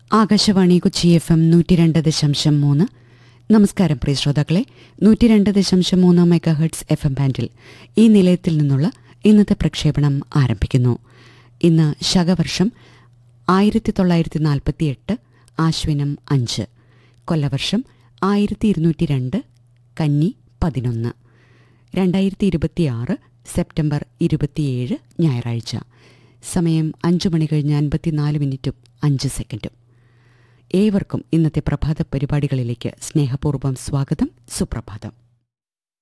Akashvani Kochi F M നൂറ്റി രണ്ട് ദശാംശം മൂന്ന് നമസ്കാരം പ്രിയ ശ്രോതാക്കളെ നൂറ്റി രണ്ട് ദശാംശം മൂന്ന് മെഗാ ഹെർട്സ് എഫ് എം ബാൻഡിൽ ഈ നിലയത്തിൽ നിന്നുള്ള ഇന്നത്തെ പ്രക്ഷേപണം ആരംഭിക്കുന്നു ഇന്ന് ശകവർഷം ആയിരത്തി തൊള്ളായിരത്തി നാൽപ്പത്തി എട്ട് ആശ്വിനം അഞ്ച് കൊല്ലവർഷം ആയിരത്തി ഇരുന്നൂറ്റി രണ്ട് കന്നി പതിനൊന്ന് രണ്ടായിരത്തി ഇരുപത്തിയാറ് സെപ്റ്റംബർ ഇരുപത്തിയേഴ് ഞായറാഴ്ച സമയം അഞ്ചു മണി കഴിഞ്ഞ് അൻപത്തിനാല് മിനിറ്റും അഞ്ച് സെക്കൻഡും ഏവർക്കും ഇന്നത്തെ പ്രഭാത പരിപാടികളിലേക്ക് സ്നേഹപൂർവ്വം സ്വാഗതം സുപ്രഭാതം